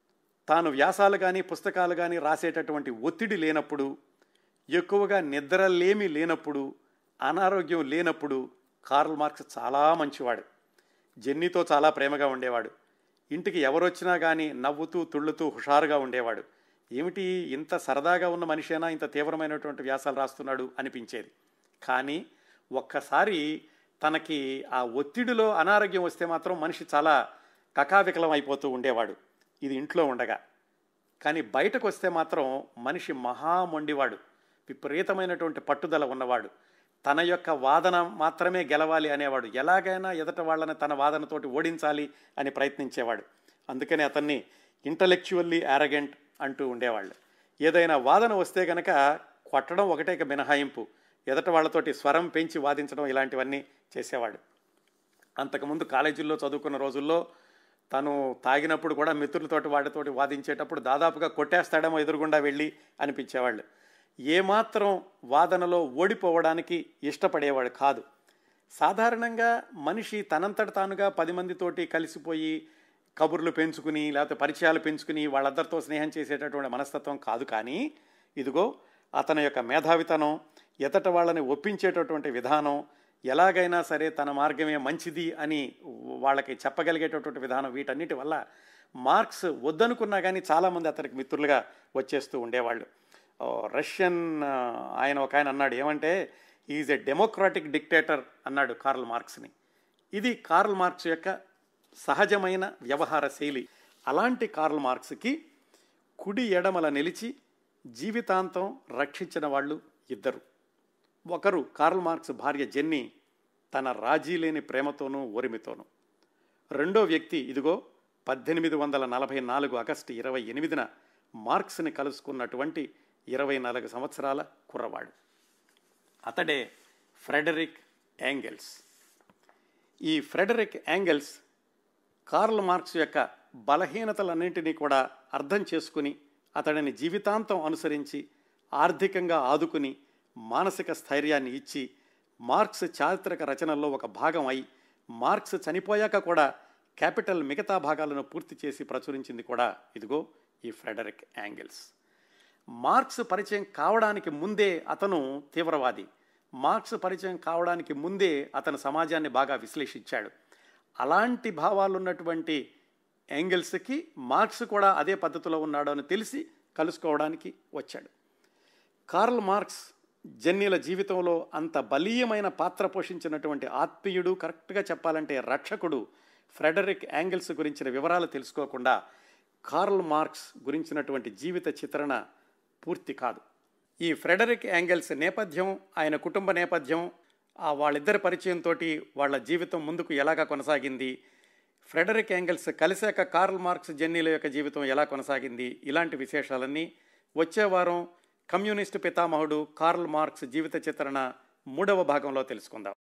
తాను వ్యాసాలు కానీ పుస్తకాలు కానీ రాసేటటువంటి ఒత్తిడి లేనప్పుడు ఎక్కువగా నిద్రలేమి లేనప్పుడు అనారోగ్యం లేనప్పుడు కార్ల్ మార్క్స్ చాలా మంచివాడు జెన్నీతో చాలా ప్రేమగా ఉండేవాడు ఇంటికి ఎవరొచ్చినా కానీ నవ్వుతూ తుళ్ళుతూ హుషారుగా ఉండేవాడు ఏమిటి ఇంత సరదాగా ఉన్న మనిషేనా ఇంత తీవ్రమైనటువంటి వ్యాసాలు రాస్తున్నాడు అనిపించేది కానీ ఒక్కసారి తనకి ఆ ఒత్తిడిలో అనారోగ్యం వస్తే మాత్రం మనిషి చాలా కకావికలం అయిపోతూ ఉండేవాడు ఇది ఇంట్లో ఉండగా కానీ బయటకు వస్తే మాత్రం మనిషి మహామొండివాడు విపరీతమైనటువంటి పట్టుదల ఉన్నవాడు తన యొక్క వాదన మాత్రమే గెలవాలి అనేవాడు ఎలాగైనా ఎదట వాళ్ళని తన వాదనతోటి ఓడించాలి అని ప్రయత్నించేవాడు అందుకని అతన్ని ఇంటలెక్చువల్లీ యారగెంట్ అంటూ ఉండేవాళ్ళు ఏదైనా వాదన వస్తే గనక కొట్టడం ఒకటే ఇక మినహాయింపు ఎదట వాళ్ళతోటి స్వరం పెంచి వాదించడం ఇలాంటివన్నీ చేసేవాడు అంతకుముందు కాలేజీల్లో చదువుకున్న రోజుల్లో తను తాగినప్పుడు కూడా మిత్రులతోటి వాటితోటి వాదించేటప్పుడు దాదాపుగా కొట్టేస్తాడేమో ఎదురుగుండా వెళ్ళి అనిపించేవాళ్ళు ఏమాత్రం వాదనలో ఓడిపోవడానికి ఇష్టపడేవాడు కాదు సాధారణంగా మనిషి తనంతట తానుగా పది మందితోటి కలిసిపోయి కబుర్లు పెంచుకుని లేకపోతే పరిచయాలు పెంచుకుని వాళ్ళందరితో స్నేహం చేసేటటువంటి మనస్తత్వం కాదు కానీ ఇదిగో అతని యొక్క మేధావితనం ఎతట వాళ్ళని ఒప్పించేటటువంటి విధానం ఎలాగైనా సరే తన మార్గమే మంచిది అని వాళ్ళకి చెప్పగలిగేటటువంటి విధానం వీటన్నిటి వల్ల మార్క్స్ వద్దనుకున్నా కానీ చాలామంది అతనికి మిత్రులుగా వచ్చేస్తూ ఉండేవాళ్ళు రష్యన్ ఆయన ఒక ఆయన అన్నాడు ఏమంటే ఈజ్ ఎ డెమోక్రాటిక్ డిక్టేటర్ అన్నాడు కార్ల్ మార్క్స్ని ఇది కార్ల్ మార్క్స్ యొక్క సహజమైన వ్యవహార శైలి అలాంటి కార్ల్ మార్క్స్కి కుడి ఎడమల నిలిచి జీవితాంతం రక్షించిన వాళ్ళు ఇద్దరు ఒకరు కార్ల్ మార్క్స్ భార్య జెన్నీ తన రాజీ లేని ప్రేమతోనూ ఓరిమితోనూ రెండో వ్యక్తి ఇదిగో పద్దెనిమిది వందల నలభై నాలుగు ఆగస్టు ఇరవై ఎనిమిదిన మార్క్స్ని కలుసుకున్నటువంటి ఇరవై నాలుగు సంవత్సరాల కుర్రవాడు అతడే ఫ్రెడరిక్ యాంగెల్స్ ఈ ఫ్రెడరిక్ యాంగెల్స్ కార్ల్ మార్క్స్ యొక్క బలహీనతలన్నింటినీ కూడా అర్థం చేసుకుని అతడిని జీవితాంతం అనుసరించి ఆర్థికంగా ఆదుకుని మానసిక స్థైర్యాన్ని ఇచ్చి మార్క్స్ చారిత్రక రచనల్లో ఒక భాగం అయి మార్క్స్ చనిపోయాక కూడా క్యాపిటల్ మిగతా భాగాలను పూర్తి చేసి ప్రచురించింది కూడా ఇదిగో ఈ ఫ్రెడరిక్ యాంగిల్స్ మార్క్స్ పరిచయం కావడానికి ముందే అతను తీవ్రవాది మార్క్స్ పరిచయం కావడానికి ముందే అతను సమాజాన్ని బాగా విశ్లేషించాడు అలాంటి భావాలు ఉన్నటువంటి యాంగిల్స్కి మార్క్స్ కూడా అదే పద్ధతిలో ఉన్నాడు అని తెలిసి కలుసుకోవడానికి వచ్చాడు కార్ల్ మార్క్స్ జన్యుల జీవితంలో అంత బలీయమైన పాత్ర పోషించినటువంటి ఆత్మీయుడు కరెక్ట్గా చెప్పాలంటే రక్షకుడు ఫ్రెడరిక్ యాంగిల్స్ గురించిన వివరాలు తెలుసుకోకుండా కార్ల్ మార్క్స్ గురించినటువంటి జీవిత చిత్రణ పూర్తి కాదు ఈ ఫ్రెడరిక్ యాంగిల్స్ నేపథ్యం ఆయన కుటుంబ నేపథ్యం ఆ వాళ్ళిద్దరి పరిచయంతో వాళ్ళ జీవితం ముందుకు ఎలాగా కొనసాగింది ఫ్రెడరిక్ యాంగిల్స్ కలిశాక కార్ల్ మార్క్స్ జెన్నీల యొక్క జీవితం ఎలా కొనసాగింది ఇలాంటి విశేషాలన్నీ వచ్చే వారం కమ్యూనిస్టు పితామహుడు కార్ల్ మార్క్స్ జీవిత చిత్రణ మూడవ భాగంలో తెలుసుకుందాం